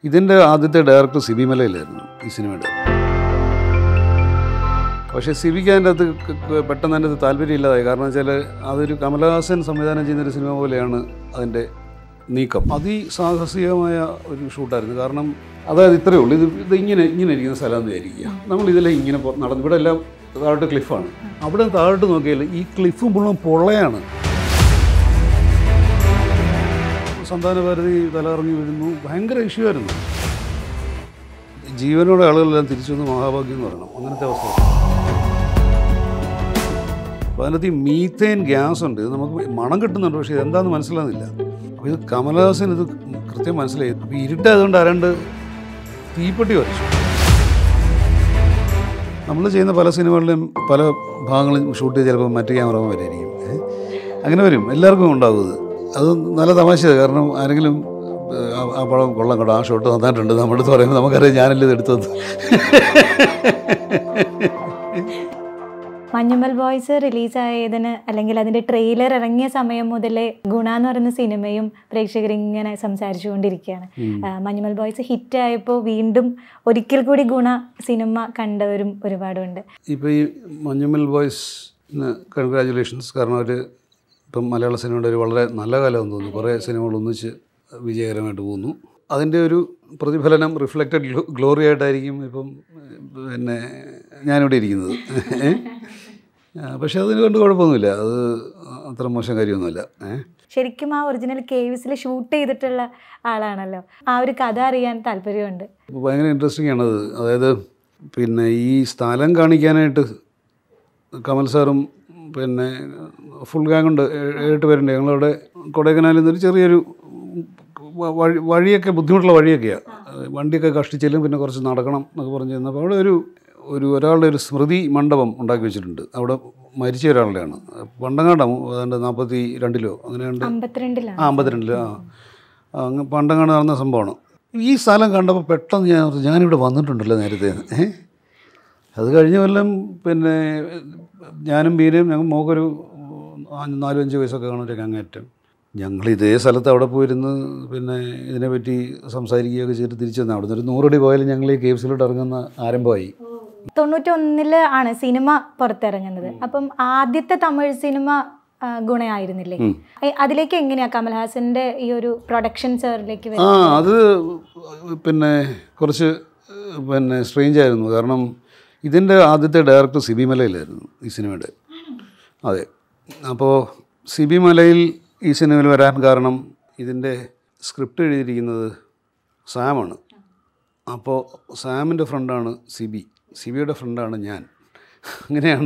ഇതിൻ്റെ ആദ്യത്തെ ഡയറക്ടർ സിബി മലയിലായിരുന്നു ഈ സിനിമയുടെ പക്ഷേ സിബിക്ക് അതിൻ്റെ അകത്ത് ക- ക- പെട്ടെന്ന് അതിൻ്റെ അകത്ത് താല്പര്യമില്ലാതായി കാരണം വെച്ചാൽ അതൊരു കമലഹാസൻ സംവിധാനം ചെയ്യുന്നൊരു സിനിമ പോലെയാണ് അതിൻ്റെ നീക്കം അതിസാഹസികമായ ഒരു ഷൂട്ടായിരുന്നു കാരണം അതായത് ഇത്രയേ ഉള്ളൂ ഇത് ഇത് ഇങ്ങനെ ഇങ്ങനെ ഇരിക്കുന്ന സ്ഥലം എന്ന് വിചാരിക്കുക നമ്മൾ ഇതിലെ ഇങ്ങനെ പൊ- നടന്നു ഇവിടെ എല്ലാം താഴോട്ട് ക്ലിഫാണ് അവിടെ താഴോട്ട് നോക്കിയാൽ ഈ ക്ലിഫ് മുഴുവൻ പൊള്ളയാണ് സന്താനഭാരതി തലകറങ്ങി വീഴുന്നു ഭയങ്കര ഇഷ്യൂ ആയിരുന്നു ജീവനോടെ ആളുകളെല്ലാം തിരിച്ചു വന്ന് മഹാഭാഗ്യം എന്ന് പറയണം അങ്ങനത്തെ അവസ്ഥ അപ്പോൾ അതിനകത്ത് ഈ മീത്തേൻ ഗ്യാസ് ഉണ്ട് ഇത് നമുക്ക് മണം കിട്ടുന്നുണ്ട് പക്ഷേ ഇതെന്താണെന്ന് മനസ്സിലാകുന്നില്ല അപ്പോൾ ഇത് കമലഹാസൻ ഇത് കൃത്യം മനസ്സിലായി അപ്പോൾ ഇരുട്ടായതുകൊണ്ട് ആരാണ്ട് തീപ്പെട്ടി വരച്ചു നമ്മൾ ചെയ്യുന്ന പല സിനിമകളിലും പല ഭാഗങ്ങളും ഷൂട്ട് ചെയ്ത് ചിലപ്പോൾ മറ്റു ക്യാമറമാൻ വരെയായിരിക്കും ഏ? അങ്ങനെ വരും എല്ലാവർക്കും ഉണ്ടാവും ഇത് അത് നല്ല തമാശയാണ് കാരണം ആരെങ്കിലും ഏ, ആ- ആ പടം കൊള്ളാം കേട്ടോ ആ ഷോട്ട് നന്നായിട്ടുണ്ട് നമ്മുടെ അടുത്ത് പറയുമ്പോൾ നമുക്കറിയാം ഞാനല്ലേ ഇത് എടുത്തത് മഞ്ഞുമൽ ബോയ്സ് റിലീസായതിന് അല്ലെങ്കിൽ അതിൻ്റെ ട്രെയിലർ ഇറങ്ങിയ സമയം മുതലേ ഗുണ എന്ന് പറയുന്ന സിനിമയും പ്രേക്ഷകർ ഇങ്ങനെ സംസാരിച്ചുകൊണ്ടിരിക്കുകയാണ് ആ, മഞ്ഞുമൽ ബോയ്സ് ഹിറ്റായപ്പോൾ വീണ്ടും ഒരിക്കൽ കൂടി ഗുണ സിനിമ കണ്ടവരും ഒരുപാടുണ്ട് ഇപ്പോൾ ഈ മഞ്ഞുമൽ ബോയ്സിന് കൺഗ്രാജുലേഷൻസ് കാരണം അവർ ഇപ്പം മലയാള സിനിമയുടെ ഒരു വളരെ നല്ല കാലമെന്ന് തോന്നുന്നു കുറേ സിനിമകൾ ഒന്നിച്ച് വിജയകരമായിട്ട് പോകുന്നു അതിൻ്റെ ഒരു പ്രതിഫലനം റിഫ്ലക്റ്റഡ് ഗ്ലോറി ആയിട്ടായിരിക്കും ഇപ്പം പിന്നെ ഞാനിവിടെ ഇരിക്കുന്നത് ഏ? ആ, പക്ഷേ അതിന് കൊണ്ട് കുഴപ്പമൊന്നുമില്ല അത് അത്ര മോശം കാര്യമൊന്നുമില്ല ഏ ശരിക്കും ആ ഒറിജിനൽ കേവ്സിൽ ഷൂട്ട് ചെയ്തിട്ടുള്ള ആളാണല്ലോ ആ ഒരു കഥ അറിയാൻ താല്പര്യമുണ്ട് അപ്പോൾ ഭയങ്കര ഇൻട്രസ്റ്റിംഗ് ആണത് അതായത് പിന്നെ ഈ സ്ഥലം കാണിക്കാനായിട്ട് കമൽ സാറും പിന്നെ ഫുൾ ഗാങ് ഉണ്ട് ഏ- ഏഴെട്ട് പേരുണ്ട് ഞങ്ങളവിടെ കൊടൈക്കനാലിൽ നിന്നൊരു ചെറിയൊരു വ- വഴി വഴിയൊക്കെ ബുദ്ധിമുട്ടുള്ള വഴിയൊക്കെയാണ് വണ്ടിയൊക്കെ കഷ്ടിച്ചെല്ലും പിന്നെ കുറച്ച് നടക്കണം എന്നൊക്കെ പറഞ്ഞ് ചെന്നപ്പോൾ അവിടെ ഒരു ഒരു ഒരാളുടെ ഒരു സ്മൃതി മണ്ഡപം ഉണ്ടാക്കി വെച്ചിട്ടുണ്ട് അവിടെ മരിച്ച ഒരാളുടെയാണ് പണ്ടങ്ങാണ്ടാണ് ഏതാണ്ട് നാൽപ്പത്തി രണ്ടിലോ അങ്ങനെയുണ്ട് അമ്പത്തിരണ്ടിലാണ് ആ അമ്പത്തിരണ്ടിൽ ആ ആ, അങ്ങ് പണ്ടങ്ങാണ് നടന്ന സംഭവമാണ് ഈ സ്ഥലം കണ്ടപ്പോൾ പെട്ടെന്ന് ഞാൻ ഓർത്തു, ഞാനിവിടെ വന്നിട്ടുണ്ടല്ലോ നേരത്തെ ഏ അത് കഴിഞ്ഞ കൊല്ലം പിന്നെ ഞാനും ബീനയും ഞങ്ങൾ മോക്കൊരു ആ- നാലും അഞ്ച് വയസ്സൊക്കെ കാണും ഒരു അങ്ങേറ്റം ഞങ്ങൾ ഇതേ സ്ഥലത്ത് അവിടെ പോയിരുന്ന് പിന്നെ ഇതിനെപ്പറ്റി സംസാരിക്കുകയൊക്കെ ചെയ്തിട്ട് തിരിച്ചു വന്നു അവിടെ നിന്ന് ഒരു നൂറടി പോയാലും ഞങ്ങൾ ഈ കേവ്സിലോട്ട് ഇറങ്ങുന്ന ആരംഭമായി തൊണ്ണൂറ്റൊന്നില് ആണ് സിനിമ പുറത്തിറങ്ങുന്നത് അപ്പം ആദ്യത്തെ തമിഴ് സിനിമ ആ, ഗുണയായിരുന്നില്ലേ ഏ, അതിലേക്ക് എങ്ങനെയാ കമൽഹാസന്റെ ഈ ഒരു പ്രൊഡക്ഷൻ സാറിലേക്ക് ആ അത് പിന്നെ കുറച്ച് പിന്നെ സ്ട്രേഞ്ച് ആയിരുന്നു കാരണം ഇതിൻ്റെ ആദ്യത്തെ ഡയറക്ടർ സിബി മലയിലായിരുന്നു ഈ സിനിമയുടെ അതെ അപ്പോൾ സിബി മലയിൽ ഈ സിനിമയിൽ വരാൻ കാരണം ഇതിൻ്റെ സ്ക്രിപ്റ്റ് എഴുതിയിരിക്കുന്നത് സാമാണ് അപ്പോൾ സാമിൻ്റെ ഫ്രണ്ടാണ് സിബി സിബിയുടെ ഫ്രണ്ടാണ് ഞാൻ അങ്ങനെയാണ്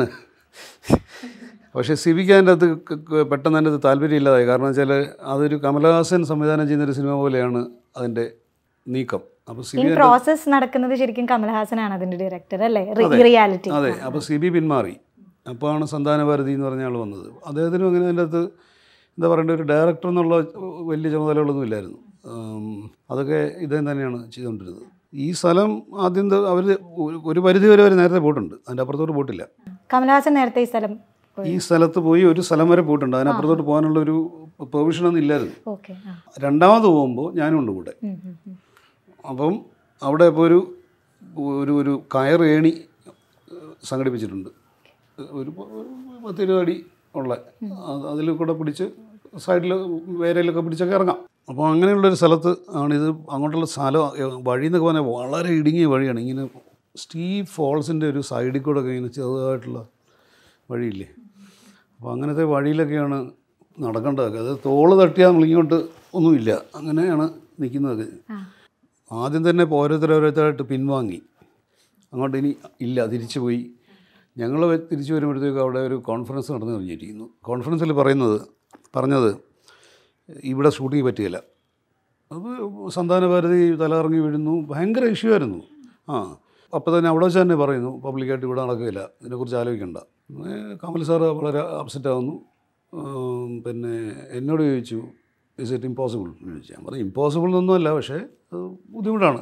പക്ഷേ സിബിക്ക് അതിൻ്റെ അകത്ത് ക- ക- പെട്ടെന്ന് അതിൻ്റെ അകത്ത് താല്പര്യമില്ലാതായി കാരണം വെച്ചാൽ അതൊരു കമലഹാസൻ സംവിധാനം ചെയ്യുന്നൊരു സിനിമ പോലെയാണ് അതിൻ്റെ നീക്കം അപ്പോൾ ഈ സിബി പ്രോസസ് നടക്കുന്നത് ശരിക്കും കമൽഹാസനാണ് അതിന്റെ ഡയറക്ടർ അല്ലേ റിയാലിറ്റി അതെ അപ്പോൾ സിബി പിന്മാറി അപ്പോഴാണ് സന്താനഭാരതി എന്ന് പറഞ്ഞ ആൾ വന്നത് അദ്ദേഹത്തിനും അങ്ങനെ അതിൻ്റെ അകത്ത് എന്താ പറയേണ്ട ഒരു ഡയറക്ടർ എന്നുള്ള വലിയ ചുമതലകളൊന്നും ഇല്ലായിരുന്നു ഉം, അതൊക്കെ ഇദ്ദേഹം തന്നെയാണ് ചെയ്തുകൊണ്ടിരുന്നത് ഈ സ്ഥലം ആദ്യം അവർ ഒരു പരിധി വരെ അവർ നേരത്തെ പോയിട്ടുണ്ട് അതിൻ്റെ അപ്പുറത്തോട്ട് പോയിട്ടില്ല കമൽഹാസൻ നേരത്തെ ഈ സ്ഥലം ഈ സ്ഥലത്ത് പോയി ഒരു സ്ഥലം വരെ പോയിട്ടുണ്ട് അതിനപ്പുറത്തോട്ട് പോകാനുള്ള ഒരു പെർമിഷനൊന്നും ഇല്ലായിരുന്നു ഓക്കെ രണ്ടാമത് പോകുമ്പോൾ ഞാനും ഉണ്ട് കൂടെ അപ്പം അവിടെ ഇപ്പോൾ ഒരു ഒരു ഒരു കയർ ഏണി സംഘടിപ്പിച്ചിട്ടുണ്ട് ഒരു പ- ഒരു പത്ത് ഇരുപത് അടി ഉള്ള അത് അതിൽ കൂടെ പിടിച്ച് സൈഡിൽ വേരയിലൊക്കെ പിടിച്ചൊക്കെ ഇറങ്ങാം അപ്പോൾ അങ്ങനെയുള്ളൊരു സ്ഥലത്ത് ആണിത് അങ്ങോട്ടുള്ള സ്ഥലം ഏ, വഴി എന്നൊക്കെ പറഞ്ഞാൽ വളരെ ഇടുങ്ങിയ വഴിയാണ് ഇങ്ങനെ സ്റ്റീവ് ഫോൾസിൻ്റെ ഒരു സൈഡിൽ കൂടെ ഒക്കെ ഇങ്ങനെ ചെറുതായിട്ടുള്ള വഴിയില്ലേ അപ്പോൾ അങ്ങനത്തെ വഴിയിലൊക്കെയാണ് നടക്കേണ്ടതൊക്കെ അത് തോള് തട്ടിയാൽ നമ്മളിങ്ങോട്ട് ഒന്നുമില്ല അങ്ങനെയാണ് നിൽക്കുന്നത് ആദ്യം തന്നെ ഇപ്പോൾ ഓരോരുത്തരോരോരുത്തരായിട്ട് പിൻവാങ്ങി അങ്ങോട്ട് ഇനി ഇല്ല തിരിച്ചു പോയി ഞങ്ങൾ തിരിച്ചു വരുമ്പോഴത്തേക്കും അവിടെ ഒരു കോൺഫറൻസ് നടന്നു കഴിഞ്ഞിരിക്കുന്നു കോൺഫറൻസിൽ പറയുന്നത് പറഞ്ഞത് ഇവിടെ ഷൂട്ടിംഗ് പറ്റുകയില്ല അത് സന്താനഭാരതി തലകറങ്ങി വീഴുന്നു ഭയങ്കര ഇഷ്യൂ ആയിരുന്നു ആ അപ്പോൾ തന്നെ അവിടെ വെച്ച് തന്നെ പറയുന്നു പബ്ലിക്കായിട്ട് ഇവിടെ നടക്കുകയില്ല ഇതിനെക്കുറിച്ച് ആലോചിക്കണ്ട ഏ, കമൽ സാറ് വളരെ അപ്സെറ്റ് ആവുന്നു ഉം, പിന്നെ എന്നോട് ചോദിച്ചു ഇസ് ഇറ്റ് ഇമ്പോസിബിൾ എന്ന് ചോദിച്ചു ഞാൻ പറഞ്ഞു ഇമ്പോസിബിൾ എന്നൊന്നുമല്ല പക്ഷേ അത് ബുദ്ധിമുട്ടാണ്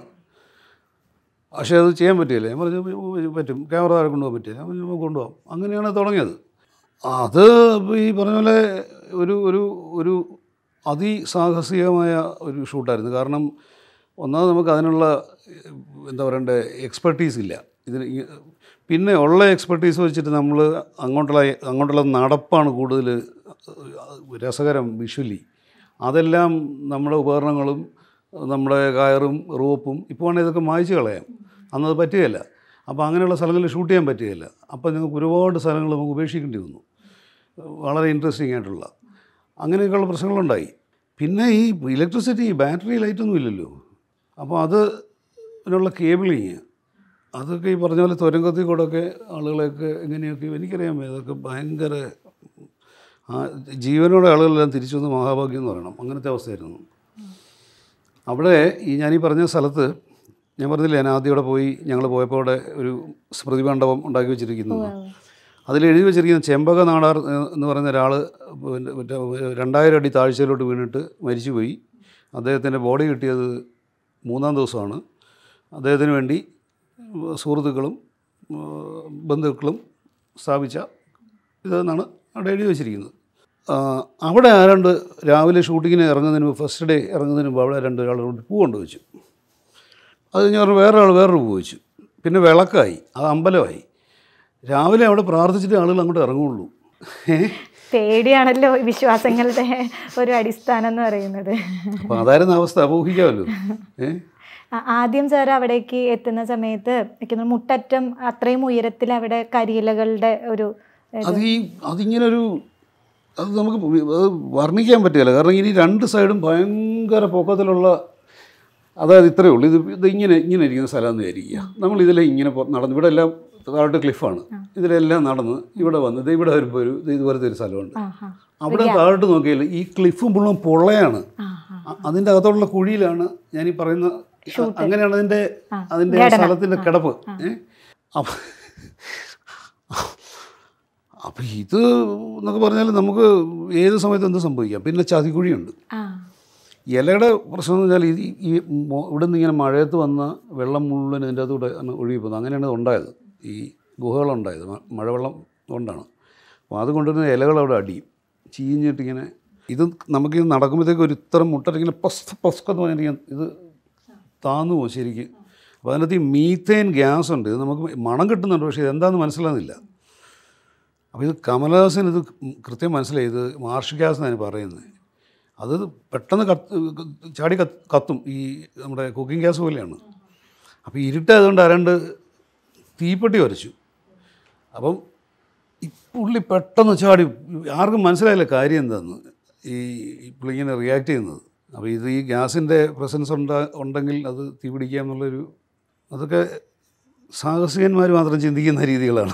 പക്ഷേ അത് ചെയ്യാൻ പറ്റിയില്ല ഞാൻ പറഞ്ഞു "ഉം, പറ്റും ക്യാമറ താഴെ കൊണ്ടുപോകാൻ പറ്റില്ല ഞാൻ പറഞ്ഞു, "നമുക്ക് കൊണ്ടുപോകാം അങ്ങനെയാണ് തുടങ്ങിയത് അത് ഇപ്പൊ ഈ പറഞ്ഞ പോലെ ഒരു ഒരു ഒരു അതിസാഹസികമായ ഒരു ഷൂട്ടായിരുന്നു കാരണം ഒന്നാമത് നമുക്ക് അതിനുള്ള ഏഹ്, എന്താ പറയണ്ടേ എക്സ്പെർട്ടീസ് ഇല്ല ഇതിന് ഈ- പിന്നെ ഉള്ള എക്സ്പെർട്ടീസ് വെച്ചിട്ട് നമ്മൾ അങ്ങോട്ടുള്ള അങ്ങോട്ടുള്ള നടപ്പാണ് കൂടുതൽ രസകരം വിഷ്വലി അതെല്ലാം നമ്മുടെ ഉപകരണങ്ങളും നമ്മുടെ കയറും റോപ്പും ഇപ്പോൾ വേണമെങ്കിൽ ഇതൊക്കെ മായ്ച്ചു കളയാം അന്നത് പറ്റുകയില്ല അപ്പോൾ അങ്ങനെയുള്ള സ്ഥലങ്ങളിൽ ഷൂട്ട് ചെയ്യാൻ പറ്റുകയില്ല അപ്പോൾ നിങ്ങൾക്ക് ഒരുപാട് സ്ഥലങ്ങൾ നമുക്ക് ഉപേക്ഷിക്കേണ്ടി വന്നു വളരെ ഇൻട്രസ്റ്റിംഗ് ആയിട്ടുള്ള അങ്ങനെയൊക്കെയുള്ള പ്രശ്നങ്ങളുണ്ടായി പിന്നെ ഈ ഇലക്ട്രിസിറ്റി ബാറ്ററി ലൈറ്റൊന്നും ഇല്ലല്ലോ അപ്പോൾ അത് അതിനുള്ള കേബിളിങ് അതൊക്കെ ഈ പറഞ്ഞ പോലെ തുരങ്കത്തിൽ കൂടെയൊക്കെ ആളുകളെയൊക്കെ എങ്ങനെയൊക്കെ എനിക്കറിയാൻ വയ്യ അതൊക്കെ ഭയങ്കര ആ ജീവനോടെ ആളുകളെല്ലാം തിരിച്ചു വന്ന് മഹാഭാഗ്യം എന്ന് പറയണം അങ്ങനത്തെ അവസ്ഥയായിരുന്നു അവിടെ ഈ ഞാൻ ഈ പറഞ്ഞ സ്ഥലത്ത് ഞാൻ പറഞ്ഞില്ലേ ഞാൻ ആദ്യം അവിടെ പോയി ഞങ്ങൾ പോയപ്പോൾ അവിടെ ഒരു സ്മൃതി മണ്ഡപം ഉണ്ടാക്കി വെച്ചിരിക്കുന്നു അതിൽ എഴുതി വെച്ചിരിക്കുന്ന ചെമ്പക നാടാർ ഏഹ്, എന്ന് പറയുന്ന ഒരാൾ പിന്നെ മറ്റേ രണ്ടായിരം അടി താഴ്ചയിലോട്ട് വീണിട്ട് മരിച്ചുപോയി അദ്ദേഹത്തിൻ്റെ ബോഡി കിട്ടിയത് മൂന്നാം ദിവസമാണ് അദ്ദേഹത്തിന് വേണ്ടി സുഹൃത്തുക്കളും ഏഹ്, ബന്ധുക്കളും സ്ഥാപിച്ച ഇതെന്നാണ് അവിടെ എഴുതി വെച്ചിരിക്കുന്നത് ആ, അവിടെ ആരാണ്ട് രാവിലെ ഷൂട്ടിങ്ങിന് ഇറങ്ങുന്നതിന് മുമ്പ് ഫസ്റ്റ് ഡേ ഇറങ്ങുന്നതിന് മുമ്പ് അവിടെ രണ്ട് ഒരാളോട് പൂ കൊണ്ടുവച്ചു അത് കഴിഞ്ഞ് പറഞ്ഞു വേറെ ആൾ വേറൊരു പൂ വെച്ചു പിന്നെ വിളക്കായി അത് അമ്പലമായി രാവിലെ അവിടെ പ്രാർത്ഥിച്ചിട്ട് ആളുകൾ അങ്ങോട്ട് ഇറങ്ങുള്ളൂ ഏ? പേടിയാണല്ലോ ഈ വിശ്വാസങ്ങളുടെ ഒരു അടിസ്ഥാനം എന്ന് പറയുന്നത് അപ്പോൾ അതായിരുന്നു അവസ്ഥ അപ്പോൾ ഊഹിക്കാമല്ലോ ഏ ആ- ആദ്യം സാർ അവിടേക്ക് എത്തുന്ന സമയത്ത് എനിക്ക് തോന്നുന്നു മുട്ടറ്റം അത്രയും ഉയരത്തിൽ അവിടെ കരിയിലകളുടെ ഒരു അത് ഈ അതിങ്ങനൊരു അത് നമുക്ക് അത് വർണ്ണിക്കാൻ പറ്റില്ല കാരണം ഇനി രണ്ട് സൈഡും ഭയങ്കര പൊക്കത്തിലുള്ള അതായത് ഇത്രയേ ഉള്ളൂ ഇത് ഇത് ഇങ്ങനെ ഇങ്ങനെ ഇരിക്കുന്ന സ്ഥലമെന്ന് വിചാരിക്കുക നമ്മൾ ഇതിലെ ഇങ്ങനെ പോ- നടന്ന് ഇവിടെ എല്ലാം താഴോട്ട് ക്ലിഫാണ് ഇതിലെല്ലാം നടന്ന് ഇവിടെ വന്ന് ഇത് ഇവിടെ വരുമ്പോൾ ഒരു ഇത് ഇതുപോലത്തെ ഒരു സ്ഥലമുണ്ട് ആ ആ അവിടെ താഴോട്ട് നോക്കിയാൽ ഈ ക്ലിഫ് മുഴുവൻ പൊള്ളയാണ് ആ ആ അ- അതിൻ്റെ അകത്തോട്ടുള്ള കുഴിയിലാണ് ഞാൻ ഈ പറയുന്ന അ- അങ്ങനെയാണ് അതിൻ്റെ അതിൻ്റെ സ്ഥലത്തിൻ്റെ കിടപ്പ് ഏ അപ്പം അപ്പം ഇത് എന്നൊക്കെ പറഞ്ഞാൽ നമുക്ക് ഏത് സമയത്ത് എന്ത് സംഭവിക്കാം പിന്നെ ചതിക്കുഴിയുണ്ട് ആ ഇലയുടെ പ്രശ്നം എന്ന് വെച്ചാൽ ഇത് ഈ- ഈ മോ- ഇവിടെ നിന്ന് ഇങ്ങനെ മഴയത്ത് വന്ന വെള്ളം മുഴുവൻ ഇതിൻ്റെ അകത്തൂടെ ആണ് ഒഴുകി പോകുന്നത് അങ്ങനെയാണ് ഇത് ഉണ്ടായത് ഈ ഗുഹകളുണ്ടായത് മ- മഴവെള്ളം കൊണ്ടാണ് അപ്പോൾ അത് കൊണ്ടുവരുന്ന ഇലകൾ അവിടെ അടിയും ചീഞ്ഞിട്ടിങ്ങനെ ഇത് നമുക്കിത് നടക്കുമ്പോഴത്തേക്ക് ഒരു ഇത്തരം മുട്ടരിങ്ങനെ പസ്ക പസ്ക എന്ന് പറഞ്ഞിരിക്കാൻ ഇത് താന്നു പോകും ശരിക്ക് അപ്പോൾ അതിനകത്ത് ഈ മീത്തേൻ ഗ്യാസ് ഉണ്ട് ഇത് നമുക്ക് മണം കിട്ടുന്നുണ്ട് പക്ഷേ ഇതെന്താണെന്ന് മനസ്സിലാകുന്നില്ല അപ്പോൾ ഇത് കമലഹാസൻ ഇത് കൃത്യം മനസ്സിലായി ഇത് മാർഷ് ഗ്യാസ് എന്നാണ് പറയുന്നത് അത് പെട്ടെന്ന് കത്ത് ചാടി കത്ത് കത്തും ഈ നമ്മുടെ കുക്കിംഗ് ഗ്യാസ് പോലെയാണ് അപ്പോൾ ഇരുട്ടായതുകൊണ്ട് ആരാണ്ട് തീപ്പെട്ടി വരച്ചു അപ്പം ഈ പുള്ളി പെട്ടെന്ന് ചാടി ആർക്കും മനസ്സിലായില്ല കാര്യം എന്താന്ന് ഈ പുള്ളിങ്ങനെ റിയാക്ട് ചെയ്യുന്നത് അപ്പോൾ ഇത് ഈ ഗ്യാസിൻ്റെ പ്രസൻസ് ഉണ്ടാ ഉണ്ടെങ്കിൽ അത് തീ പിടിക്കുക എന്നുള്ളൊരു അതൊക്കെ സാഹസികന്മാർ മാത്രം ചിന്തിക്കുന്ന രീതികളാണ്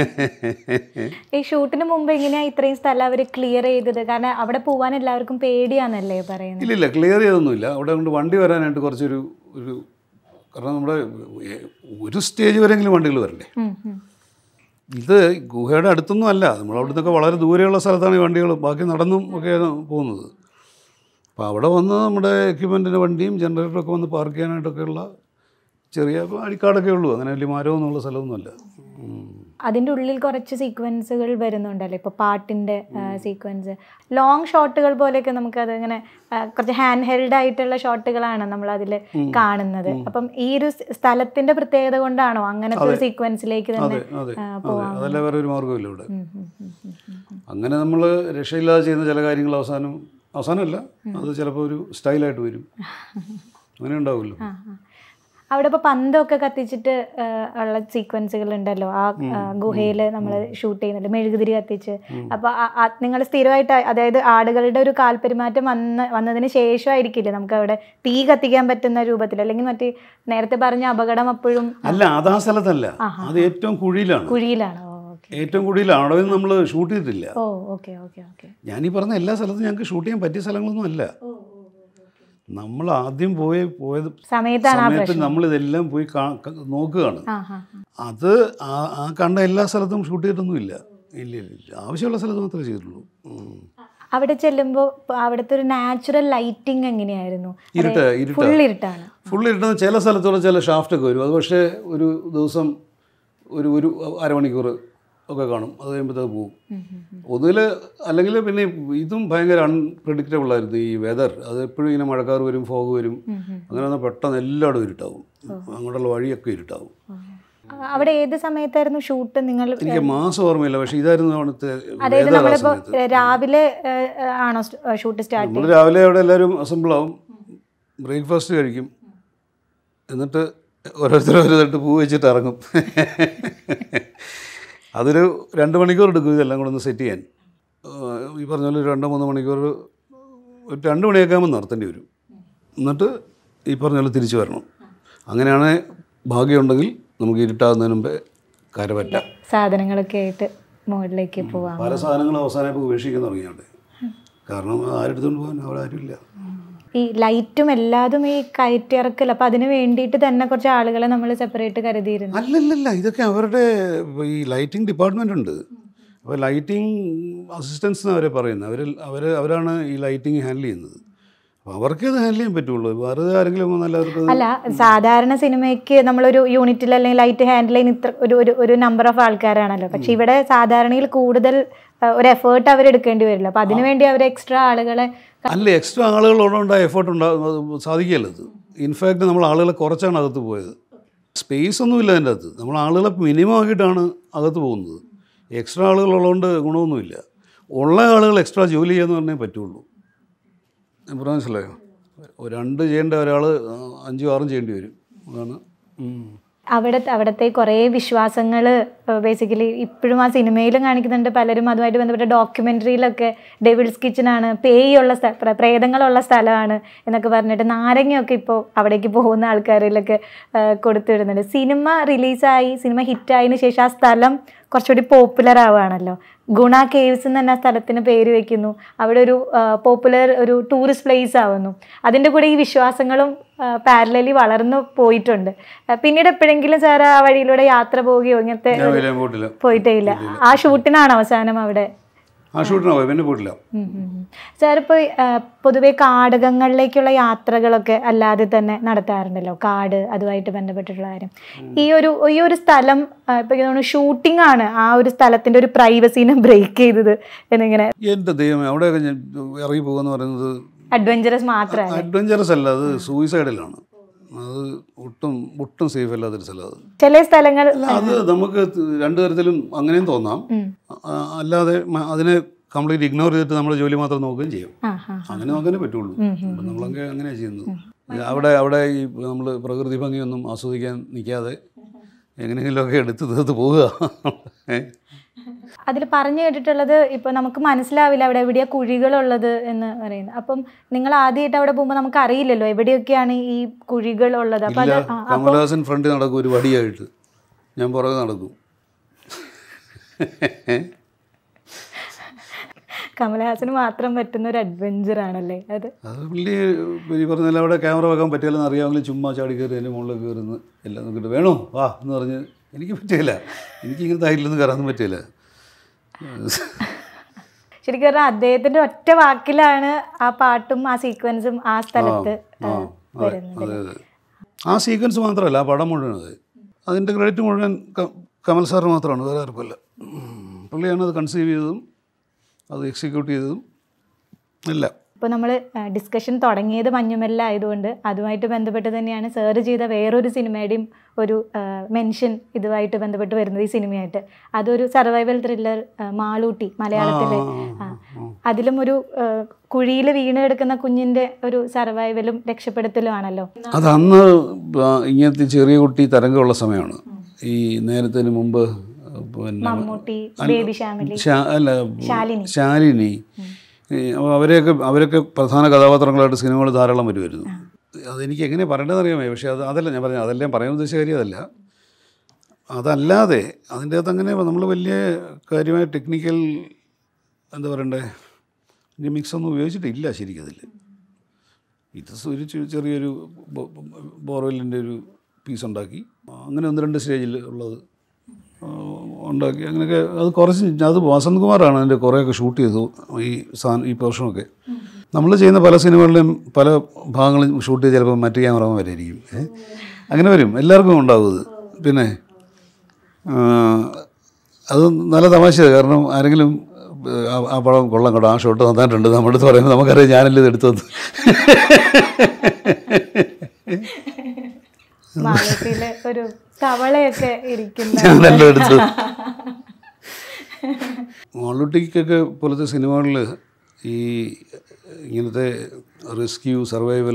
ഈ ഷൂട്ടിന് മുമ്പ് എങ്ങനെയാ ഇത്രയും സ്ഥലം അവർ ക്ലിയർ ചെയ്തത് കാരണം അവിടെ പോവാൻ എല്ലാവർക്കും പേടിയാന്നല്ലേ പറയുന്നത് ഇല്ലില്ല ക്ലിയർ ചെയ്തൊന്നുമില്ല അവിടെ കൊണ്ട് വണ്ടി വരാനായിട്ട് കുറച്ചൊരു ഒരു കാരണം നമ്മുടെ ഏ- ഒരു സ്റ്റേജ് വരെയെങ്കിലും വണ്ടികൾ വരണ്ടേ ഉം, ഉം. ഇത് ഗുഹയുടെ അടുത്തൊന്നും അല്ല നമ്മൾ അവിടെ നിന്നൊക്കെ വളരെ ദൂരെയുള്ള സ്ഥലത്താണ് ഈ വണ്ടികൾ ബാക്കി നടന്നും ഒക്കെയാണ് പോകുന്നത് അപ്പോൾ അവിടെ വന്ന് നമ്മുടെ എക്യുപ്മെൻറ്റിൻ്റെ വണ്ടിയും ജനറേറ്ററൊക്കെ വന്ന് പാർക്ക് ചെയ്യാനായിട്ടൊക്കെയുള്ള ചെറിയ അടിക്കാടൊക്കെ ഉള്ളൂ അങ്ങനെ വലിയ മരമൊന്നുമുള്ള സ്ഥലമൊന്നുമല്ല ഉം. അതിൻ്റെ ഉള്ളിൽ കുറച്ച് സീക്വൻസുകൾ വരുന്നുണ്ടല്ലോ ഇപ്പോൾ പാട്ടിൻ്റെ സീക്വൻസ് ലോങ് ഷോട്ടുകൾ പോലെയൊക്കെ നമുക്കത് ഇങ്ങനെ ആ, കുറച്ച് ഹാൻഡ് ഹെൽഡ് ആയിട്ടുള്ള ഷോട്ടുകളാണ് നമ്മൾ അതിൽ കാണുന്നത് അപ്പം ഈ ഒരു സ് സ്ഥലത്തിന്റെ പ്രത്യേകത കൊണ്ടാണോ അങ്ങനത്തെ ഒരു സീക്വൻസിലേക്ക് തന്നെ അതെ അതെ അതെ അതല്ല വേറെ ഒരു മാർഗ്ഗമില്ല ഇവിടെ അങ്ങനെ നമ്മൾ രക്ഷയില്ലാതെ ചെയ്യുന്ന ചില കാര്യങ്ങൾ അവസാനം അവസാനമല്ല അത് ചിലപ്പോൾ ഒരു സ്റ്റൈലായിട്ട് വരും അങ്ങനെ ഉണ്ടാവുമല്ലോ ആ, ആ. അവിടെ ഇപ്പോൾ പന്തൊക്കെ കത്തിച്ചിട്ട് ആ, ഉള്ള സീക്വൻസുകൾ ഉണ്ടല്ലോ ആ ഗുഹയിൽ നമ്മൾ ഷൂട്ട് ചെയ്യുന്നുണ്ട് മെഴുകുതിരി കത്തിച്ച് അപ്പോൾ നിങ്ങൾ സ്ഥിരമായിട്ട് അതായത് ആടുകളുടെ ഒരു കാൽപെരുമാറ്റം വന്ന വന്നതിന് ശേഷമായിരിക്കില്ലേ നമുക്ക് അവിടെ തീ കത്തിക്കാൻ പറ്റുന്ന രൂപത്തിൽ അല്ലെങ്കിൽ മറ്റേ നേരത്തെ പറഞ്ഞ അപകടം അപ്പോഴും അല്ല അത് ആ സ്ഥലത്തല്ല അത് ഏറ്റവും കുഴിയിലാണ് കുഴിയിലാണ് ഓ ഓക്കെ ഏറ്റവും കുഴിയിലാണ് അവിടെ നമ്മൾ ഷൂട്ട് ചെയ്തിട്ടില്ല ഓ ഓക്കെ ഓക്കെ ഓക്കെ ഞാനീ പറഞ്ഞ എല്ലാ സ്ഥലത്തും ഞങ്ങൾക്ക് ഷൂട്ട് ചെയ്യാൻ പറ്റിയ സ്ഥലങ്ങളൊന്നും അല്ല നമ്മൾ ആദ്യം പോയി പോയത് സമയത്താണ് ആ സമയത്ത് പ്രശ്നം നമ്മളിതെല്ലാം പോയി കാ- ക- നോക്കുകയാണ് ആ ആ അത് ആ ആ കണ്ട എല്ലാ സ്ഥലത്തും ഷൂട്ട് ചെയ്തിട്ടൊന്നുമില്ല ഇല്ല ഇല്ല ഇല്ല ആവശ്യമുള്ള സ്ഥലത്ത് മാത്രമേ ചെയ്തിട്ടുള്ളൂ ഉം. അവിടെ ചെല്ലുമ്പോൾ അവിടുത്തെ ഒരു നാച്ചുറൽ ലൈറ്റിംഗ് എങ്ങനെയായിരുന്നു ഇരുട്ട് ഇരുട്ട് ഫുൾ ഇരുട്ടാണ് ഫുൾ ഇരുട്ടുന്ന ചില സ്ഥലത്തുള്ള ചില ഷാഫ്റ്റൊക്കെ വരും അത് പക്ഷേ ഒരു ദിവസം ഒരു ഒരു അരമണിക്കൂർ ഒക്കെ കാണും അത് കഴിയുമ്പോഴത്തേക്ക് പോകും ഒന്നുകിൽ അല്ലെങ്കിൽ പിന്നെ ഇതും ഭയങ്കര അൺപ്രഡിക്റ്റബിൾ ആയിരുന്നു ഈ വെതർ അത് എപ്പോഴും ഇങ്ങനെ മഴക്കാർ വരും ഫോഗ് വരും അങ്ങനെ വന്നാൽ പെട്ടെന്ന് എല്ലായിടും ഇരുട്ടാവും അങ്ങോട്ടുള്ള വഴിയൊക്കെ ഇരുട്ടാവും അവിടെ ഏത് സമയത്തായിരുന്നു ഷൂട്ട് നിങ്ങൾ എനിക്ക് മാസം ഓർമ്മയില്ല പക്ഷേ ഇതായിരുന്നു അവിടുത്തെ അതായത് weather ആ നമ്മളിപ്പോ സമയത്ത് രാവിലെ ഏഹ്, ആണോ ഷൂട്ട് സ്റ്റാർട്ട് നമ്മൾ രാവിലെ അവിടെ എല്ലാവരും അസംബിൾ ആവും ബ്രേക്ക്ഫാസ്റ്റ് കഴിക്കും എന്നിട്ട് ഓരോരുത്തർ ഓരോ തട്ട് പൂ വെച്ചിട്ട് ഇറങ്ങും അതൊരു രണ്ട് മണിക്കൂർ എടുക്കും ഇതെല്ലാം കൂടെ ഒന്ന് സെറ്റ് ചെയ്യാൻ ആ, ഈ പറഞ്ഞ പോലെ ഒരു രണ്ടോ മൂന്നോ മണിക്കൂർ ഒരു രണ്ട് മണിയൊക്കെ ആകുമ്പോൾ നിർത്തേണ്ടി വരും എന്നിട്ട് ഈ പറഞ്ഞ പോലെ തിരിച്ചു വരണം അങ്ങനെയാണ് ഭാഗ്യമുണ്ടെങ്കിൽ നമുക്ക് ഇരുട്ടാകുന്നതിന് മുമ്പേ കരപറ്റാം സാധനങ്ങളൊക്കെ ആയിട്ട് മുകളിലേക്ക് പോവാം പല സാധനങ്ങളും അവസാനം ഇപ്പോൾ ഉപേക്ഷിക്കാൻ തുടങ്ങിയുണ്ട് കാരണം ആരെടുത്തുകൊണ്ട് പോകാൻ അവിടെ ആരുമില്ല ഈ ലൈറ്റും എല്ലാതും ഈ കയറ്റിറക്കൽ അപ്പൊ അതിന് വേണ്ടിയിട്ട് തന്നെ കുറച്ച് ആളുകളെ നമ്മൾ സെപ്പറേറ്റ് കരുതിയിരുന്നു അല്ലല്ലല്ല ഇതൊക്കെ അവരുടെ ഈ ലൈറ്റിംഗ് ഡിപ്പാർട്ട്മെൻ്റ് ഉണ്ട് അപ്പോൾ ലൈറ്റിംഗ് അസിസ്റ്റൻസ് എന്ന് അവരെ പറയുന്നത് അവർ അവർ അവരാണ് ഈ ലൈറ്റിംഗ് ഹാൻഡിൽ ചെയ്യുന്നത് അപ്പോൾ അവർക്കേ അത് ഹാൻഡിൽ ചെയ്യാൻ പറ്റുള്ളൂ വേറെ ആരെങ്കിലും വന്നാൽ അവർക്ക് അല്ല സാധാരണ സിനിമയ്ക്ക് നമ്മളൊരു യൂണിറ്റിൽ അല്ലെങ്കിൽ ലൈറ്റ് ഹാൻഡിൽ ചെയ്യുന്ന ഇത്ര ഒരു ഒരു ഒരു നമ്പർ ഓഫ് ആൾക്കാരാണല്ലോ പക്ഷെ ഇവിടെ സാധാരണയിൽ കൂടുതൽ ആ, ഒരു എഫേർട്ട് അവർ എടുക്കേണ്ടി വരില്ല അപ്പൊ അതിനുവേണ്ടി അവർ എക്സ്ട്രാ ആളുകളെ അല്ല എക്സ്ട്രാ ആളുകളോടുണ്ട എഫേർട്ട് ഉണ്ടാകും അത് സാധിക്കുകയല്ല അത് ഇൻഫാക്റ്റ് നമ്മൾ ആളുകളെ കുറച്ചാണ് അകത്ത് പോയത് സ്പേസ് ഒന്നുമില്ല അതിൻ്റെ അകത്ത് നമ്മൾ ആളുകളെ മിനിമം ആക്കിയിട്ടാണ് അകത്ത് പോകുന്നത് എക്സ്ട്രാ ആളുകളുള്ളതുകൊണ്ട് ഗുണമൊന്നുമില്ല ഉള്ള ആളുകൾ എക്സ്ട്രാ ജോലി ചെയ്യാന്ന് പറഞ്ഞേ പറ്റുള്ളൂ ഞാൻ പറഞ്ഞ മനസ്സിലായോ ഒരു രണ്ട് ചെയ്യേണ്ട ഒരാൾ അഞ്ചും ആറും ചെയ്യേണ്ടി വരും അതാണ് ഉം. അവിടെ അവിടുത്തെ കുറേ വിശ്വാസങ്ങൾ ബേസിക്കലി ഇപ്പോഴും ആ സിനിമയിലും കാണിക്കുന്നുണ്ട് പലരും അതുമായിട്ട് ബന്ധപ്പെട്ട ഡോക്യുമെൻ്ററിയിലൊക്കെ ഡെവിൾസ് കിച്ചനാണ് പേയുള്ള സ്ഥ പ്ര- പ്രേതങ്ങളുള്ള സ്ഥലമാണ് എന്നൊക്കെ പറഞ്ഞിട്ട് നാരങ്ങയൊക്കെ ഇപ്പോൾ അവിടേക്ക് പോകുന്ന ആൾക്കാരിലൊക്കെ ആ, കൊടുത്തിടുന്നുണ്ട് സിനിമ റിലീസായി സിനിമ ഹിറ്റായതിനു ശേഷം ആ സ്ഥലം കുറച്ചുകൂടി പോപ്പുലർ ആവുകയാണല്ലോ ഗുണ കേവ്സ് എന്ന് തന്നെ ആ സ്ഥലത്തിന് പേര് വെക്കുന്നു അവിടെ ഒരു പോപ്പുലർ ഒരു ടൂറിസ്റ്റ് പ്ലേസ് ആവുന്നു അതിൻ്റെ കൂടെ ഈ വിശ്വാസങ്ങളും പാരലലി വളർന്നു പോയിട്ടുണ്ട് ആ, പിന്നീട് എപ്പോഴെങ്കിലും സാർ ആ വഴിയിലൂടെ യാത്ര പോവുകയോ ഇങ്ങനത്തെ ഞാൻ വലിയ പോയിട്ടില്ല പോയിട്ടേ ഇല്ല ആ ഷൂട്ടിനാണ് അവസാനം അവിടെ ആ ഷൂട്ടിനാ പോയി പിന്നെ പോയിട്ടില്ല സാർ ഇപ്പോൾ പൊതുവെ കാടകങ്ങളിലേക്കുള്ള യാത്രകളൊക്കെ അല്ലാതെ തന്നെ നടത്താറുണ്ടല്ലോ കാട് അതുമായിട്ട് ബന്ധപ്പെട്ടിട്ടുള്ള കാര്യം ഈ ഒരു ഈ ഒരു സ്ഥലം ആ, ഇപ്പൊ എനിക്ക് തോന്നുന്നു ഷൂട്ടിംഗ് ആണ് ആ ഒരു സ്ഥലത്തിന്റെ ഒരു പ്രൈവസീനെ ബ്രേക്ക് ചെയ്തത് എന്നിങ്ങനെ എൻ്റെ ദൈവമേ അവിടെയൊക്കെ ഞാൻ ഇറങ്ങി പോകുമെന്ന് പറയുന്നത് അഡ്വഞ്ചറസ് മാത്രമല്ല അഡ്വഞ്ചറസ് അല്ല അത് സൂയിസൈഡിലാണ് അത് ഒട്ടും ഒട്ടും സേഫ് അല്ലാത്തൊരു സ്ഥലം അത് ചില സ്ഥലങ്ങൾ അല്ല അത് നമുക്ക് രണ്ടു തരത്തിലും അങ്ങനെയും തോന്നാം ആ, അല്ലാതെ മ- അതിനെ കംപ്ലീറ്റ് ഇഗ്നോർ ചെയ്തിട്ട് നമ്മൾ ജോലി മാത്രം നോക്കുകയും ചെയ്യും ആ ആ അങ്ങനെ നോക്കാനേ പറ്റുള്ളൂ അപ്പം നമ്മളങ്ങനെ അങ്ങനെയാണ് ചെയ്യുന്നത് അവിടെ അവിടെ ഈ നമ്മൾ പ്രകൃതി ഭംഗിയൊന്നും ആസ്വദിക്കാൻ നിൽക്കാതെ എങ്ങനെയെങ്കിലുമൊക്കെ എടുത്ത് തീർത്ത് പോവുക ഏ? അതിൽ പറഞ്ഞു കേട്ടിട്ടുള്ളത് ഇപ്പൊ നമുക്ക് മനസ്സിലാവില്ല അവിടെ എവിടെയാ കുഴികളുള്ളത് എന്ന് പറയുന്നത് അപ്പം നിങ്ങൾ ആദ്യമായിട്ട് അവിടെ പോകുമ്പോൾ നമുക്ക് അറിയില്ലല്ലോ എവിടെയൊക്കെയാണ് ഈ കുഴികൾ ഉള്ളത് അപ്പൊ അത് ഇല്ല ആ, കമലഹാസൻ ഫ്രണ്ടിൽ നടക്കും ഒരു വടിയായിട്ട് ഞാൻ പുറകെ നടക്കും കമലഹാസന് മാത്രം പറ്റുന്ന ഒരു അഡ്വഞ്ചർ ആണല്ലേ അത് അത് പുള്ളി ഈ പറഞ്ഞാൽ അവിടെ ക്യാമറ വെക്കാൻ പറ്റില്ലെന്ന് അറിയാമെങ്കിൽ ചുമ്മാ ചാടി കയറി എൻ്റെ മുകളിൽ കയറുന്നു എല്ലാം നോക്കിയിട്ട് വേണോ വാ എന്ന് പറഞ്ഞ് എനിക്ക് പറ്റില്ല എനിക്ക് ഇങ്ങനത്തെ ഹൈറ്റിലൊന്നും കയറാനൊന്നും പറ്റില്ല ശരിക്കും പറഞ്ഞാൽ അദ്ദേഹത്തിന്റെ ഒറ്റ വാക്കിലാണ് ആ പാട്ടും ആ സീക്വൻസും ആ സ്ഥലത്ത് ആ അതെ അതെ അതെ ആ സീക്വൻസ് മാത്രമല്ല ആ പടം മുഴുവൻ അതെ അതിൻ്റെ ക്രെഡിറ്റ് മുഴുവൻ ക- കമൽ സാർ മാത്രമാണ് വേറെ ആർക്കുമല്ല ഉം. പുള്ളിയാണ് അത് കൺസീവ് ചെയ്തതും അത് എക്സിക്യൂട്ട് ചെയ്തതും എല്ലാം ഇപ്പോൾ നമ്മൾ ഡിസ്കഷൻ തുടങ്ങിയത് മഞ്ഞുമല്ല ആയതുകൊണ്ട് അതുമായിട്ട് ബന്ധപ്പെട്ട് തന്നെയാണ് സാർ ചെയ്ത വേറൊരു സിനിമയുടെയും ഒരു മെൻഷൻ ഇതുമായിട്ട് ബന്ധപ്പെട്ട് വരുന്നത് ഈ സിനിമയായിട്ട് അതൊരു സർവൈവൽ ത്രില്ലർ മാളൂട്ടി മലയാളത്തിലെ ആ, അതിലും ഒരു കുഴിയിൽ വീണ് കിടക്കുന്ന കുഞ്ഞിൻ്റെ ഒരു സർവൈവലും രക്ഷപ്പെടുത്തലും ആണല്ലോ അത് അന്ന് ആ, ഇങ്ങനത്തെ ചെറിയ കുട്ടി തരംഗമുള്ള സമയമാണ് ഈ നേരത്തിന് മുമ്പ് പിന്നെ മമ്മൂട്ടി ബേബി ശ്യാമിലി ശാ- അല്ല ശാലിനി. ശാലിനി ഈ അപ്പോൾ അവരെയൊക്കെ അവരൊക്കെ പ്രധാന കഥാപാത്രങ്ങളായിട്ട് സിനിമകൾ ധാരാളം വരുമായിരുന്നു അതെനിക്ക് എങ്ങനെ പറയേണ്ടതെന്ന് അറിയാമേ പക്ഷേ അത് അതല്ല ഞാൻ പറഞ്ഞത് അതല്ല ഞാൻ പറയാൻ ഉദ്ദേശിച്ച കാര്യം അതല്ല അതല്ലാതെ അതിൻ്റെ അകത്ത് അങ്ങനെ നമ്മൾ വലിയ കാര്യമായ ടെക്നിക്കൽ എന്താ പറയണ്ടേ മിക്സ് ഒന്നും ഉപയോഗിച്ചിട്ടില്ല ശരിക്കും അതിൽ ഇത് ഒരു ചെ- ചെറിയൊരു ബോർവെല്ലിൻ്റെ ഒരു പീസ് ഉണ്ടാക്കി അങ്ങനെ ഒന്ന് രണ്ട് സ്റ്റേജിൽ ഉള്ളത് ആ, ഉണ്ടാക്കി അങ്ങനെയൊക്കെ അത് കുറച്ച് അത് വസന്ത് കുമാറാണ് അതിൻ്റെ കുറേയൊക്കെ ഷൂട്ട് ചെയ്തു ഈ സാധനം ഈ പോർഷനൊക്കെ നമ്മൾ ചെയ്യുന്ന പല സിനിമകളിലും പല ഭാഗങ്ങളും ഷൂട്ട് ചെയ്ത് ചിലപ്പോൾ മറ്റു ക്യാമറമാൻ വരെയിരിക്കും ഏ? അങ്ങനെ വരും എല്ലാവർക്കും ഉണ്ടാവും ഇത് പിന്നെ ആ, അത് നല്ല തമാശയാണ് കാരണം ആരെങ്കിലും ഏഹ്, ആ- ആ പടം കൊള്ളാം കേട്ടോ ആ ഷോട്ട് നന്നായിട്ടുണ്ട് നമ്മുടെ അടുത്ത് പറയുമ്പോൾ നമുക്കറിയാം ഞാനല്ലേ ഇത് എടുത്തത് മാലത്തില് ഒരു തവളയൊക്കെ ഇരിക്കുന്ന ഞാനല്ലോ എടുത്തത് മോളുട്ടിക്കൊക്കെ പോലത്തെ സിനിമകളിൽ ഈ ഇങ്ങനത്തെ റെസ്ക്യൂ സർവൈവൽ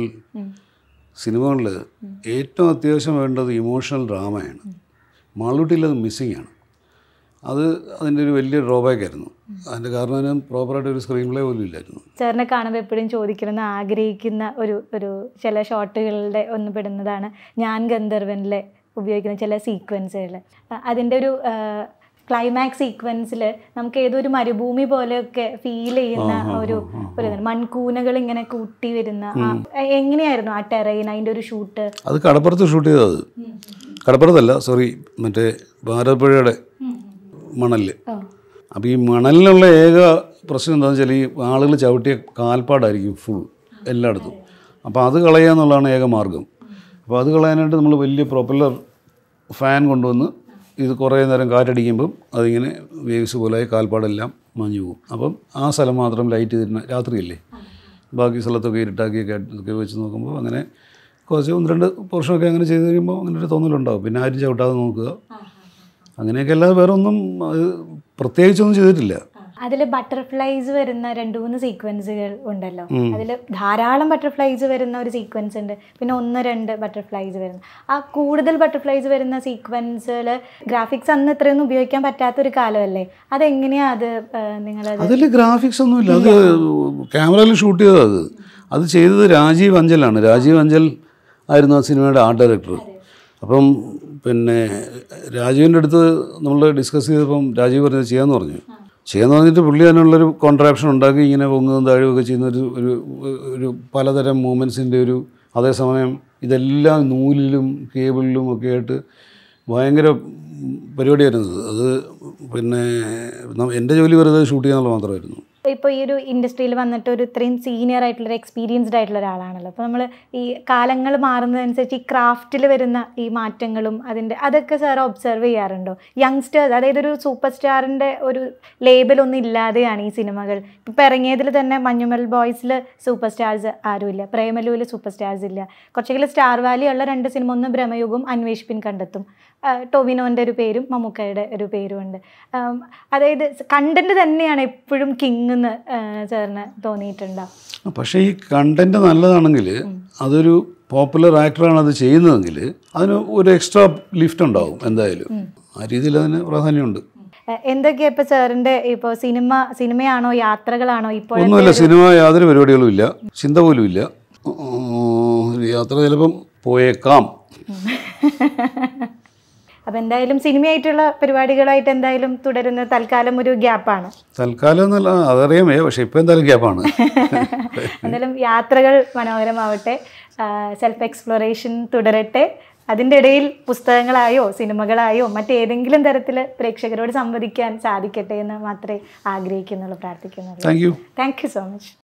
സിനിമകളിൽ ഏറ്റവും അത്യാവശ്യം വേണ്ടത് ഇമോഷണൽ ഡ്രാമയാണ് മാളൂട്ടിയിൽ അത് മിസ്സിങ് ആണ് അത് അതിൻ്റെ ഒരു വലിയ ഡ്രോബാക്ക് ആയിരുന്നു അതിൻ്റെ കാരണം അതിന് പ്രോപ്പറായിട്ട് ഒരു സ്ക്രീൻ പ്ലേ പോലും ഇല്ലായിരുന്നു സാറിനെ കാണുമ്പോൾ എപ്പോഴും ചോദിക്കണമെന്ന് ആഗ്രഹിക്കുന്ന ഒരു ഒരു ചില ഷോട്ടുകളുടെ ഒന്ന് പെടുന്നതാണ് ഞാൻ ഗന്ധർവനിലെ ഉപയോഗിക്കുന്ന ചില സീക്വൻസുകൾ അതിൻ്റെ ഒരു ക്ലൈമാക്സ് സീക്വൻസിൽ നമുക്ക് ഏതോ ഒരു മരുഭൂമി പോലെയൊക്കെ ഫീൽ ചെയ്യുന്ന ഒരു ഒരു ഇതാണ്. മൺകൂനകൾ ഇങ്ങനെ കൂട്ടി വരുന്ന ആ- എങ്ങനെയായിരുന്നു ആ ടെറൈൻ അതിൻ്റെ ഒരു ഷൂട്ട് അത് കടപ്പുറത്ത് ഷൂട്ട് ചെയ്തത് കടപ്പുറത്തല്ല സോറി മറ്റേ ഭാരതപ്പുഴയുടെ മണലിൽ അപ്പോൾ ഈ മണലിനുള്ള ഏക പ്രശ്നം എന്താണെന്ന് വെച്ചാൽ ഈ ആളുകൾ ചവിട്ടിയ കാൽപ്പാടായിരിക്കും ഫുൾ എല്ലായിടത്തും അപ്പോൾ അത് കളയുക എന്നുള്ളതാണ് ഏക മാർഗം അപ്പോൾ അത് കളയാനായിട്ട് നമ്മൾ വലിയ പ്രൊപ്പല്ലർ ഫാൻ കൊണ്ടുവന്ന് ഇത് കുറേ നേരം കാറ്റടിക്കുമ്പം അതിങ്ങനെ വേവ്സ് പോലായി കാൽപ്പാടെല്ലാം മാഞ്ഞു പോകും അപ്പം ആ സ്ഥലം മാത്രം ലൈറ്റ് ചെയ്തിരുന്ന രാത്രിയല്ലേ ബാക്കി സ്ഥലത്തൊക്കെ ഇരുട്ടാക്കിയൊക്കെ ഒക്കെ വെച്ച് നോക്കുമ്പോൾ അങ്ങനെ കുറച്ച് ഒന്ന് രണ്ട് പോർഷനൊക്കെ അങ്ങനെ ചെയ്ത് കഴിയുമ്പോൾ അങ്ങനെ ഒരു തോന്നലുണ്ടാവും പിന്നെ ആരും ചവിട്ടാതെ നോക്കുക അങ്ങനെയൊക്കെ അല്ലാതെ വേറെ ഒന്നും അത് പ്രത്യേകിച്ചൊന്നും ചെയ്തിട്ടില്ല അതിൽ ബട്ടർഫ്ലൈസ് വരുന്ന രണ്ട് മൂന്ന് സീക്വൻസുകൾ ഉണ്ടല്ലോ അതിൽ ധാരാളം ബട്ടർഫ്ലൈസ് വരുന്ന ഒരു സീക്വൻസ് ഉണ്ട് പിന്നെ ഒന്ന് രണ്ട് ബട്ടർഫ്ലൈസ് വരുന്ന ആ കൂടുതൽ ബട്ടർഫ്ലൈസ് വരുന്ന സീക്വൻസുകൾ ഗ്രാഫിക്സ് അന്ന് ഇത്രയൊന്നും ഉപയോഗിക്കാൻ പറ്റാത്ത ഒരു കാലമല്ലേ അതെങ്ങനെയാ അത് നിങ്ങളത് അതിൽ ഗ്രാഫിക്സ് ഒന്നുമില്ല അത് ക്യാമറയിൽ ഷൂട്ട് ചെയ്തത് അത് അത് ചെയ്തത് രാജീവ് അഞ്ചലാണ് രാജീവ് അഞ്ചൽ ആയിരുന്നു ആ സിനിമയുടെ ആർട്ട് ഡയറക്ടർ അപ്പം പിന്നെ രാജീവിൻ്റെ അടുത്ത് നമ്മൾ ഡിസ്കസ് ചെയ്തപ്പം രാജീവ് പറഞ്ഞത് ചെയ്യാമെന്ന് പറഞ്ഞു ചെയ്യാന്ന് പറഞ്ഞിട്ട് പുള്ളി അതിനുള്ളൊരു കോൺട്രാപ്ഷൻ ഉണ്ടാക്കി ഇങ്ങനെ പൊങ്ങുകയും താഴുകയൊക്കെ ചെയ്യുന്ന ഒരു ഒരു ഒരു പലതരം മൂമെൻസിൻ്റെ ഒരു അതേസമയം ഇതെല്ലാം നൂലിലും കേബിളിലും ഒക്കെ ആയിട്ട് ഭയങ്കര പരിപാടിയായിരുന്നു ഇത്. അത് പിന്നെ ന- എൻ്റെ ജോലി വെറുതെ ഷൂട്ട് ചെയ്യാന്നുള്ളത് മാത്രമായിരുന്നു ഇപ്പോൾ ഈ ഒരു ഇൻഡസ്ട്രിയിൽ വന്നിട്ട് ഒരു ഇത്രയും സീനിയർ ആയിട്ടുള്ള ഒരു എക്സ്പീരിയൻസ്ഡ് ആയിട്ടുള്ള ഒരാളാണല്ലോ അപ്പോൾ നമ്മൾ ഈ കാലങ്ങൾ മാറുന്നതനുസരിച്ച് ഈ ക്രാഫ്റ്റിൽ വരുന്ന ഈ മാറ്റങ്ങളും അതിൻ്റെ അതൊക്കെ സാർ ഒബ്സർവ് ചെയ്യാറുണ്ടോ യങ്സ്റ്റേഴ്സ് അതായത് ഒരു സൂപ്പർ സ്റ്റാറിൻ്റെ ഒരു ലേബലൊന്നും ഇല്ലാതെയാണ് ഈ സിനിമകൾ ഇപ്പം ഇറങ്ങിയതിൽ തന്നെ മഞ്ഞുമൽ ബോയ്സിൽ സൂപ്പർ സ്റ്റാർസ് ആരുമില്ല പ്രേമലുവിൽ സൂപ്പർ സ്റ്റാർസ് ഇല്ല കുറച്ചെങ്കിലും സ്റ്റാർ വാലി ഉള്ള രണ്ട് സിനിമ ഒന്ന് ഭ്രമയുഗവും അന്വേഷിപ്പിൻ കണ്ടെത്തും ആ, ടൊവിനോൻ്റെ ഒരു പേരും മമ്മൂക്കയുടെ ഒരു പേരും ഉണ്ട് ആം, അതായത് കണ്ടന്റ് തന്നെയാണ് എപ്പോഴും കിങ് എന്ന് സാറിന് തോന്നിയിട്ടുണ്ടോ പക്ഷേ ഈ കണ്ടൻറ്റ് നല്ലതാണെങ്കിൽ അതൊരു പോപ്പുലർ ആക്ടറാണ് അത് ചെയ്യുന്നതെങ്കിൽ അതിന് ഒരു എക്സ്ട്രാ ലിഫ്റ്റ് ഉണ്ടാവും എന്തായാലും ആ രീതിയിൽ അതിന് പ്രാധാന്യമുണ്ട് ഏഹ് എന്തൊക്കെയാ ഇപ്പൊ സാറിന്റെ ഇപ്പൊ സിനിമ സിനിമയാണോ യാത്രകളാണോ ഇപ്പോൾ ഒന്നുമില്ല സിനിമ യാതൊരു പരിപാടികളും ഇല്ല ചിന്ത പോലും ഇല്ല ഉം, യാത്ര ചിലപ്പം പോയേക്കാം അപ്പൊ എന്തായാലും സിനിമയായിട്ടുള്ള പരിപാടികളായിട്ട് എന്തായാലും തുടരുന്ന തൽക്കാലം ഒരു ഗ്യാപ്പാണ് തൽക്കാലം എന്നല്ല അതറിയാമേ പക്ഷേ ഇപ്പം എന്തായാലും ഗ്യാപ്പാണ് എന്തായാലും യാത്രകൾ മനോഹരമാവട്ടെ സെൽഫ് എക്സ്പ്ലോറേഷൻ തുടരട്ടെ അതിൻ്റെ ഇടയിൽ പുസ്തകങ്ങളായോ സിനിമകളായോ മറ്റേതെങ്കിലും തരത്തിൽ പ്രേക്ഷകരോട് സംവദിക്കാൻ സാധിക്കട്ടെ എന്ന് മാത്രമേ ആഗ്രഹിക്കുന്നുള്ളൂ പ്രാർത്ഥിക്കുന്നുള്ളൂ thank you thank you so much